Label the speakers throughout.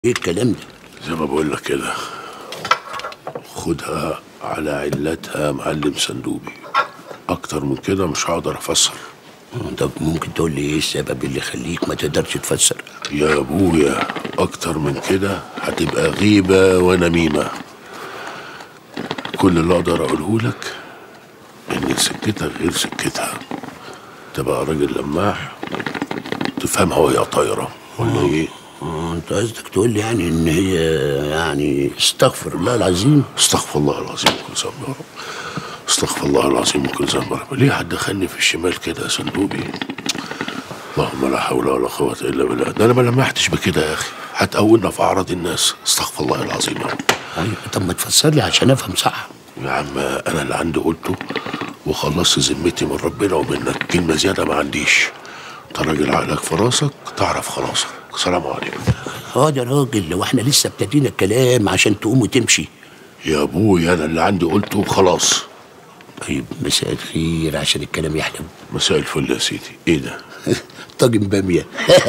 Speaker 1: ايه الكلام ده
Speaker 2: زي ما بقول لك كده خدها على علتها يا معلم صندوقي اكتر من كده مش هقدر افسر
Speaker 1: طب ممكن تقول لي ايه السبب اللي يخليك ما تقدرش تفسر
Speaker 2: يا ابويا اكتر من كده هتبقى غيبه ونميمه كل اللي اقدر اقوله لك ان سكتك غير سكتها تبقى راجل لماح تفهمها وهي طايره ولا ايه
Speaker 1: آه، انت قصدك تقول لي يعني ان هي يعني استغفر الله العظيم
Speaker 2: استغفر الله العظيم كل ذنب يا رب استغفر الله العظيم كل ذنب يا رب ليه هتدخلني في الشمال كده يا صندوقي اللهم لا حول ولا قوة إلا بالله ده أنا ما لمحتش بكده يا أخي هتقولنا في أعراض الناس استغفر الله العظيم يا رب
Speaker 1: أيوة، طب ما تفسر لي عشان افهم صح
Speaker 2: يا عم أنا اللي عندي قلته وخلصت ذمتي من ربنا ومنك كلمة زيادة ما عنديش أنت راجل عقلك في راسك تعرف خلاصك سلام عليكم
Speaker 1: اه يا راجل لو احنا لسه ابتدينا الكلام عشان تقوم وتمشي
Speaker 2: يا أبوي أنا اللي عندي قلته خلاص
Speaker 1: طيب مساء الخير عشان الكلام يحلو
Speaker 2: مساء الفل يا سيدي إيه ده؟
Speaker 1: طاجن باميه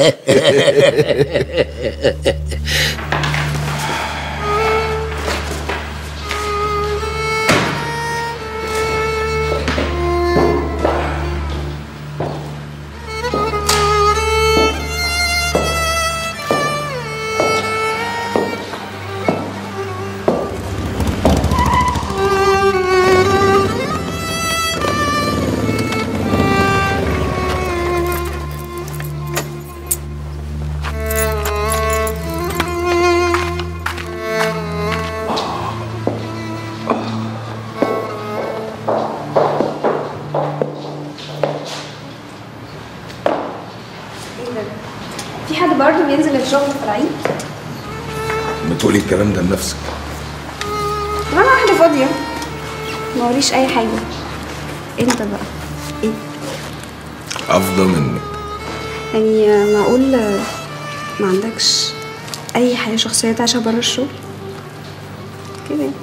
Speaker 3: في حد برضه بينزل الشغل في العيد
Speaker 4: بتقولي الكلام ده لنفسك
Speaker 3: وانا واحده فاضيه ما وريش اي حاجه انت بقى ايه
Speaker 4: افضل منك
Speaker 3: يعني معقول ما عندكش اي حياه شخصيه تعيشها بره الشغل كده يعني.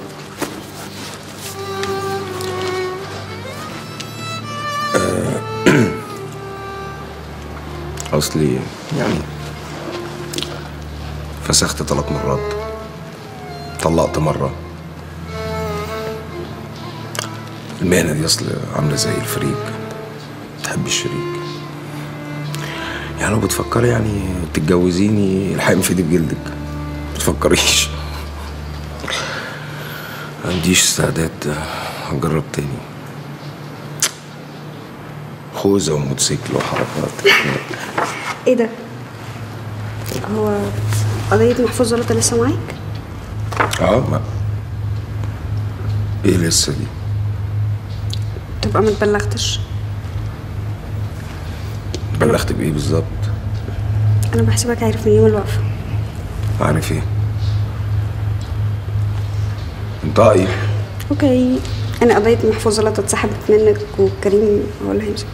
Speaker 4: اصلي يعني فسخت ثلاث مرات طلقت مره المهنه دي اصل عامله زي الفريق تحب الشريك يعني لو بتفكري يعني تتجوزيني الحقي في ايدي بجلدك متفكريش ما عنديش استعداد اجرب تاني خوذة وموتوسيكل وحركات
Speaker 3: ايه ده هو قضيه محفوظ زلطه لسه معاك
Speaker 4: اه ما ايه لسه دي
Speaker 3: تبقى ما اتبلغتش
Speaker 4: بلغت بايه بالظبط
Speaker 3: انا بحسبك عارف من يوم الوقفه
Speaker 4: عارف ايه انطقي
Speaker 3: اوكي انا قضيه محفوظ زلطه اتسحبت منك وكريم هو اللي هيمسك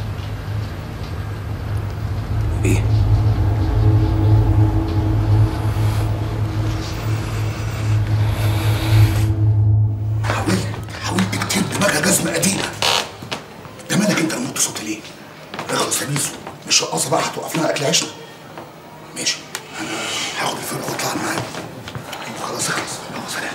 Speaker 4: ايه
Speaker 5: حاولت حاولت كتير دماغها جزمة قديمة ده مالك انت الموت صوت ليه؟ اخلص يا بيزو مش رقاصة بقى هتوقف لنا اكل عيشنا ماشي انا هاخد الفرقة واطلع معاك خلاص اخلص يلا سلام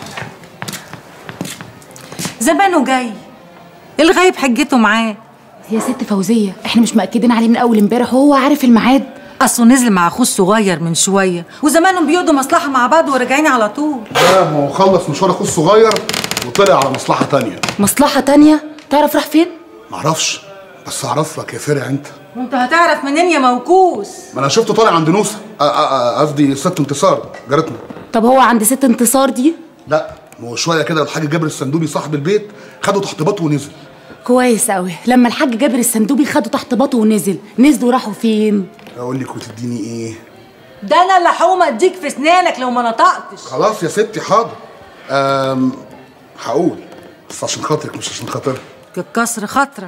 Speaker 6: زمانه جاي الغايب حجته معاه
Speaker 7: يا ست فوزية احنا مش مأكدين عليه من أول امبارح وهو عارف الميعاد
Speaker 6: اصله نزل مع اخوه الصغير من شويه وزمانهم بيقضوا مصلحه مع بعض وراجعين على طول
Speaker 5: لا ما هو خلص مشوار اخوه الصغير وطلع على مصلحة تانية
Speaker 7: مصلحة تانية تعرف راح فين؟
Speaker 5: معرفش بس اعرف لك يا فرع انت
Speaker 6: وانت هتعرف منين يا موكوس
Speaker 5: ما انا شفته طالع عند نوسة آ- آ- آ- قصدي ست انتصار جارتنا
Speaker 7: طب هو عند ست انتصار دي؟
Speaker 5: لا ما هو شوية كده الحاج جابر الصندوقي صاحب البيت خده تحت باطه ونزل
Speaker 7: كويس قوي لما الحاج جابر الصندوقي خده تحت باطه ونزل نزلوا راحوا فين؟
Speaker 5: اقول لك وتديني ايه
Speaker 6: ده انا اللي هقوم اديك في اسنانك لو ما نطقتش
Speaker 5: خلاص يا ستي حاضر أم هقول بس عشان خاطرك مش عشان خاطرها
Speaker 6: كسر خاطرك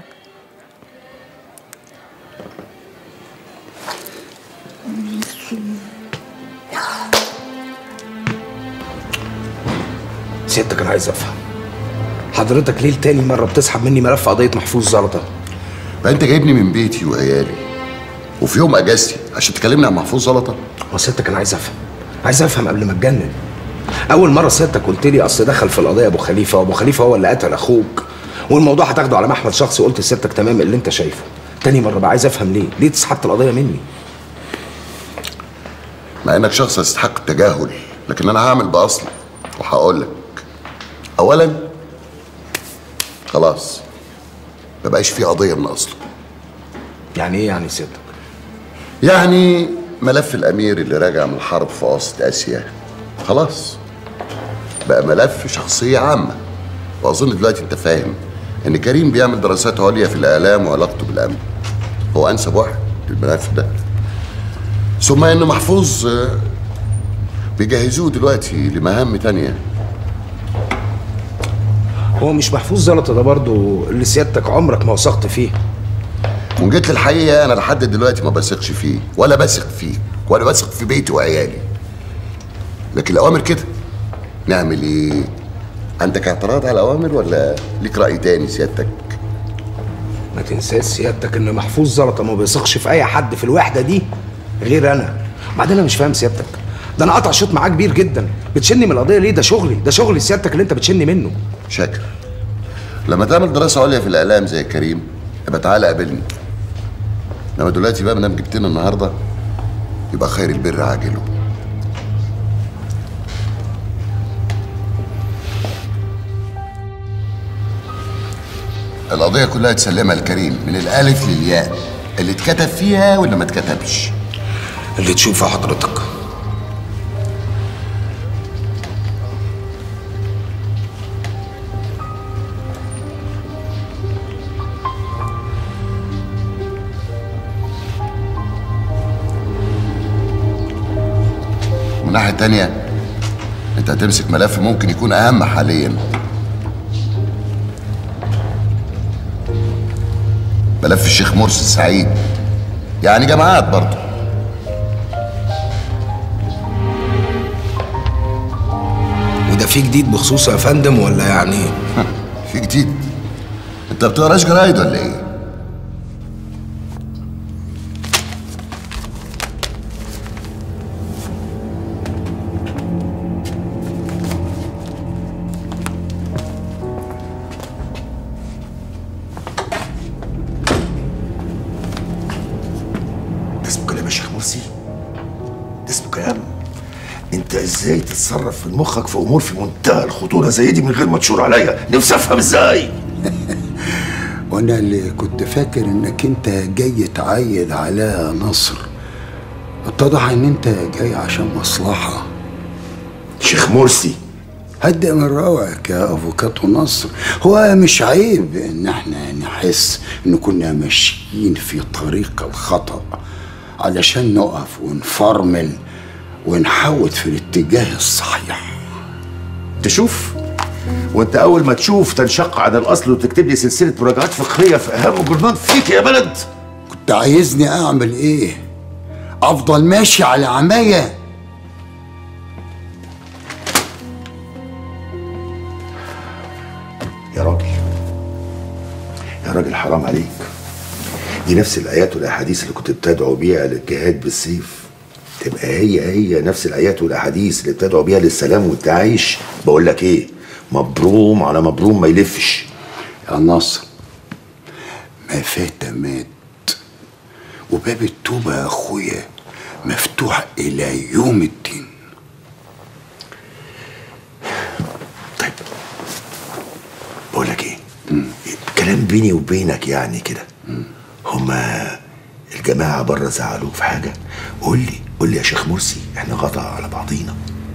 Speaker 4: سيادتك انا عايز افهم حضرتك ليه تاني مرة بتسحب مني ملف قضية محفوظ زلطة
Speaker 8: بقى انت جايبني من بيتي وعيالي وفي يوم اجازتي عشان تكلمني عن محفوظ زلطه
Speaker 4: هو سيادتك انا عايز افهم عايز افهم قبل ما اتجنن اول مره سيادتك قلت لي اصل دخل في القضيه ابو خليفه وابو خليفه هو اللي قتل اخوك والموضوع هتاخده على محمد شخصي وقلت لسيادتك تمام اللي انت شايفه تاني مره بقى عايز افهم ليه ليه تسحبت القضيه مني
Speaker 8: مع انك شخص يستحق التجاهل لكن انا هعمل باصلي وهقول لك اولا خلاص ما بقاش في قضيه من اصله
Speaker 4: يعني ايه يعني سيادتك
Speaker 8: يعني ملف الامير اللي راجع من الحرب في وسط اسيا خلاص بقى ملف شخصيه عامه واظن دلوقتي انت فاهم ان كريم بيعمل دراسات عليا في الاعلام وعلاقته بالامن هو انسب واحد للملف ده ثم ان محفوظ آه، بيجهزوه دلوقتي لمهام تانية
Speaker 4: هو مش محفوظ زلطه ده برضو اللي سيادتك عمرك ما وثقت فيه
Speaker 8: وان جيت للحقيقه انا لحد دلوقتي ما بثقش فيه ولا بثق فيه ولا بثق في بيتي وعيالي لكن الاوامر كده نعمل ايه عندك اعتراض على الاوامر ولا ليك راي تاني سيادتك
Speaker 4: ما تنساش سيادتك ان محفوظ زلطه ما بيثقش في اي حد في الوحده دي غير انا بعدين انا مش فاهم سيادتك ده انا قطع شوط معاه كبير جدا بتشني من القضيه ليه ده شغلي ده شغلي سيادتك اللي انت بتشني منه
Speaker 8: شاكر لما تعمل دراسه عليا في الاعلام زي كريم يبقى تعالى قابلني انما دلوقتي بقى ما دام جبتنا النهارده يبقى خير البر عاجله القضية كلها تسلمها لكريم من الألف للياء اللي اتكتب فيها واللي ما اتكتبش
Speaker 4: اللي تشوفه حضرتك
Speaker 8: ومن ناحية تانية انت هتمسك ملف ممكن يكون أهم حاليا ملف الشيخ مرسي السعيد يعني جماعات برضه
Speaker 4: وده في جديد بخصوصه يا فندم ولا يعني
Speaker 8: في جديد انت بتقراش جرايد ولا ايه؟
Speaker 5: ده اسمه كلام يا شيخ مرسي ده اسمه كلام انت ازاي تتصرف من مخك في امور في منتهى الخطوره زي دي من غير ما تشور عليا نفسي افهم ازاي
Speaker 1: وانا اللي كنت فاكر انك انت جاي تعايد على نصر اتضح ان انت جاي عشان مصلحة
Speaker 5: شيخ مرسي
Speaker 1: هدئ من روعك يا افوكاتو نصر هو مش عيب ان احنا نحس ان كنا ماشيين في طريق الخطأ علشان نقف ونفرمل ونحود في الاتجاه الصحيح
Speaker 5: تشوف وانت اول ما تشوف تنشق عن الاصل وتكتب لي سلسله مراجعات فقهيه في اهم جورنال فيك يا بلد
Speaker 1: كنت عايزني اعمل ايه افضل ماشي على عمايه
Speaker 5: يا راجل يا راجل حرام عليك دي نفس الايات والاحاديث اللي كنت بتدعو بيها للجهاد بالسيف تبقى هي هي نفس الايات والاحاديث اللي بتدعو بيها للسلام والتعايش بقول لك ايه مبروم على مبروم ما يلفش
Speaker 1: يا نصر ما فات مات وباب التوبة يا أخويا مفتوح إلى يوم الدين
Speaker 5: طيب بقول لك ايه كلام بيني وبينك يعني كده هما الجماعة بره زعلوك في حاجة قول لي قول لي يا شيخ مرسي احنا غطى على بعضينا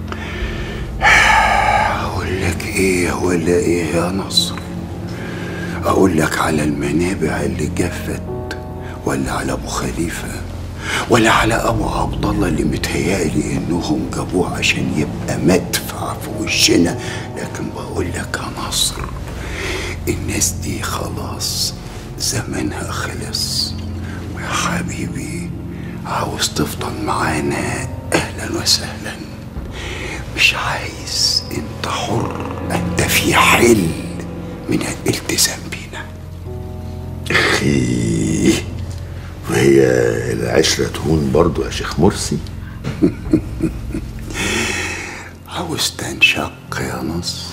Speaker 1: أقول لك إيه ولا إيه يا نصر أقول لك على المنابع اللي جفت ولا على أبو خليفة ولا على أبو عبد الله اللي متهيألي إنهم جابوه عشان يبقى مدفع في وشنا لكن بقول لك يا نصر الناس دي خلاص زمانها خلص ويا حبيبي عاوز تفضل معانا أهلا وسهلا مش عايز انت حر انت في حل من الالتزام بينا
Speaker 5: اخي وهي العشرة تهون برضو يا شيخ مرسي
Speaker 1: عاوز تنشق يا نصر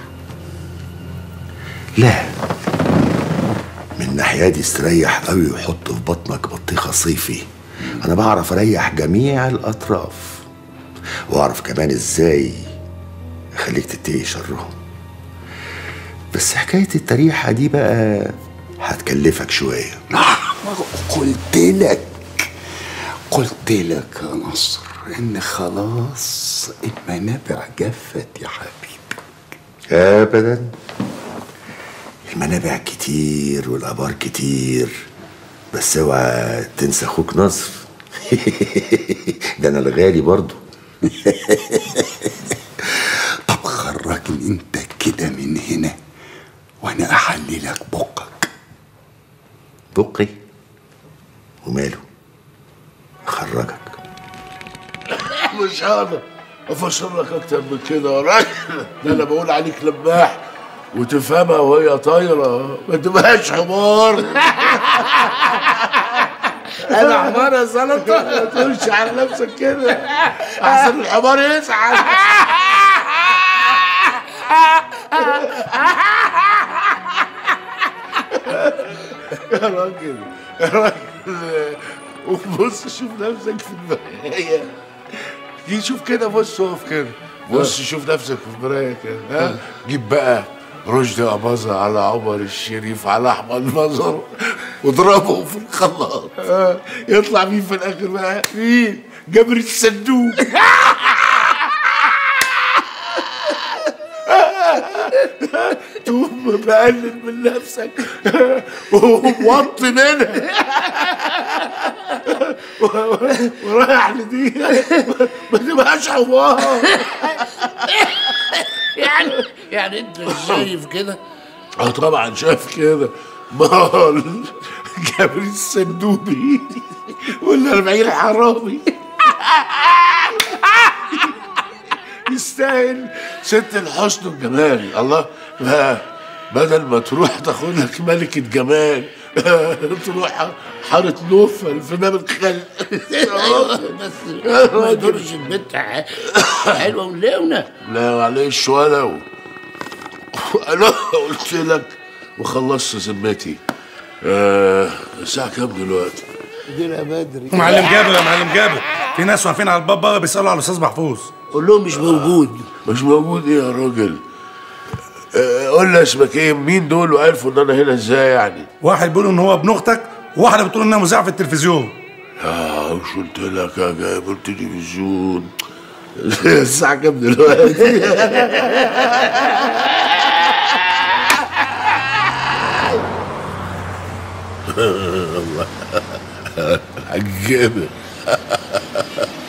Speaker 1: لا من الناحية دي استريح قوي وحط في بطنك بطيخة صيفي أنا بعرف أريح جميع الأطراف وأعرف كمان إزاي أخليك تتقي شرهم بس حكاية التريحة دي بقى هتكلفك شوية قلت لك قلت لك يا نصر إن خلاص المنابع جفت يا حبيبي أبدا المنابع كتير والآبار كتير بس اوعى تنسى أخوك نصر ده أنا الغالي برضو طب خرجني انت كده من هنا وانا احلي لك بقك بقي وماله خرجك
Speaker 2: مش هقدر افسر لك اكتر من كده يا راجل ده انا بقول عليك لماح وتفهمها وهي طايره ما تبقاش حمار انا حمار يا سلطه ما تقولش على نفسك كده احسن الحمار يزعل يا راجل يا راجل وبص شوف نفسك في المرايه جي شوف كده بص اقف كده بص شوف نفسك في المرايه كده ها جيب بقى رشدي أباظة على عمر الشريف على أحمد نظر واضربه في الخلاط ها، يطلع مين في الآخر بقى؟ مين؟ جابر الصندوق تقوم مقلل من نفسك ووطي منها ورايح لدي ما تبقاش حمار
Speaker 9: يعني يعني انت شايف كده
Speaker 2: اه طبعا شايف كده مال جابر الصندوقي والأربعين حرامي يستاهل ست الحسن والجمال الله ما بدل ما تروح تاخد لك ملكة جمال تروح حارة نوفل في باب الخلق
Speaker 9: بس ما يدورش البنت ح- حلوه ولونة
Speaker 2: لا معلش ولو انا قلت لك وخلصت ذمتي آه الساعة كام دلوقتي؟
Speaker 9: دينا بدري
Speaker 10: معلم جابر يا معلم جابر في ناس واقفين على الباب بره بيسالوا على الاستاذ محفوظ
Speaker 9: قول لهم مش موجود
Speaker 2: مش موجود ايه يا راجل؟ آه، قول لي اسمك ايه؟ مين دول وعرفوا ان انا هنا ازاي يعني؟
Speaker 10: واحد بيقول ان هو ابن اختك وواحده بتقول انها مذيعه في التلفزيون
Speaker 2: اه وش قلت لك يا جابر تلفزيون الساعة كام دلوقتي؟ الله عجابر